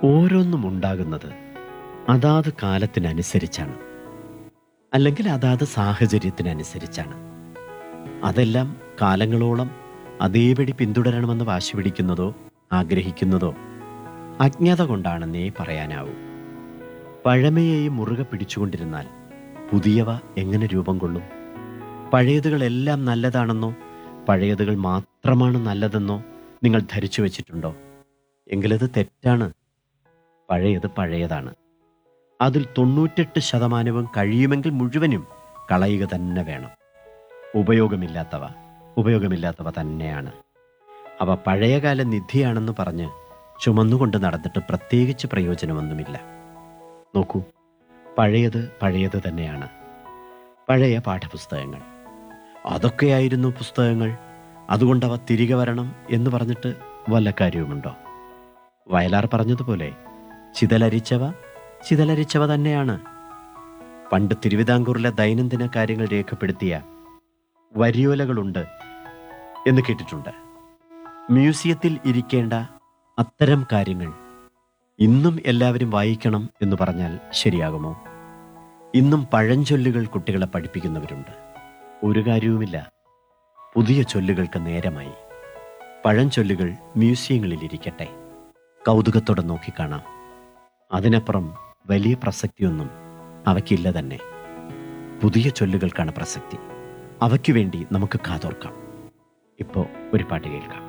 ഓരോന്നും ഉണ്ടാകുന്നത് അതാത് കാലത്തിനനുസരിച്ചാണ് അല്ലെങ്കിൽ അതാത് സാഹചര്യത്തിനനുസരിച്ചാണ് അതെല്ലാം കാലങ്ങളോളം അതേപടി പിന്തുടരണമെന്ന് വാശി പിടിക്കുന്നതോ ആഗ്രഹിക്കുന്നതോ അജ്ഞത കൊണ്ടാണെന്നേ പറയാനാവൂ പഴമയെയും മുറുകെ പിടിച്ചുകൊണ്ടിരുന്നാൽ പുതിയവ എങ്ങനെ രൂപം കൊള്ളും പഴയതുകളെല്ലാം നല്ലതാണെന്നോ പഴയതുകൾ മാത്രമാണ് നല്ലതെന്നോ നിങ്ങൾ ധരിച്ചു വച്ചിട്ടുണ്ടോ എങ്കിലത് തെറ്റാണ് പഴയത് പഴയതാണ് അതിൽ തൊണ്ണൂറ്റെട്ട് ശതമാനവും കഴിയുമെങ്കിൽ മുഴുവനും കളയുക തന്നെ വേണം ഉപയോഗമില്ലാത്തവ ഉപയോഗമില്ലാത്തവ തന്നെയാണ് അവ പഴയകാല നിധിയാണെന്ന് പറഞ്ഞ് ചുമന്നുകൊണ്ട് നടന്നിട്ട് പ്രത്യേകിച്ച് പ്രയോജനമൊന്നുമില്ല നോക്കൂ പഴയത് പഴയത് തന്നെയാണ് പഴയ പാഠപുസ്തകങ്ങൾ അതൊക്കെയായിരുന്നു പുസ്തകങ്ങൾ അതുകൊണ്ടവ തിരികെ വരണം എന്ന് പറഞ്ഞിട്ട് വല്ല കാര്യവുമുണ്ടോ വയലാർ പറഞ്ഞതുപോലെ ചിതലരിച്ചവ ചിതലരിച്ചവ തന്നെയാണ് പണ്ട് തിരുവിതാംകൂറിലെ ദൈനംദിന കാര്യങ്ങൾ രേഖപ്പെടുത്തിയ വരിയോലകളുണ്ട് എന്ന് കേട്ടിട്ടുണ്ട് മ്യൂസിയത്തിൽ ഇരിക്കേണ്ട അത്തരം കാര്യങ്ങൾ ഇന്നും എല്ലാവരും വായിക്കണം എന്ന് പറഞ്ഞാൽ ശരിയാകുമോ ഇന്നും പഴഞ്ചൊല്ലുകൾ കുട്ടികളെ പഠിപ്പിക്കുന്നവരുണ്ട് ഒരു കാര്യവുമില്ല പുതിയ ചൊല്ലുകൾക്ക് നേരമായി പഴഞ്ചൊല്ലുകൾ മ്യൂസിയങ്ങളിൽ ഇരിക്കട്ടെ കൗതുകത്തോടെ നോക്കിക്കാണാം അതിനപ്പുറം വലിയ പ്രസക്തിയൊന്നും അവയ്ക്കില്ല തന്നെ പുതിയ ചൊല്ലുകൾക്കാണ് പ്രസക്തി അവയ്ക്കു വേണ്ടി നമുക്ക് കാതോർക്കാം ഇപ്പോൾ ഒരു പാട്ട് കേൾക്കാം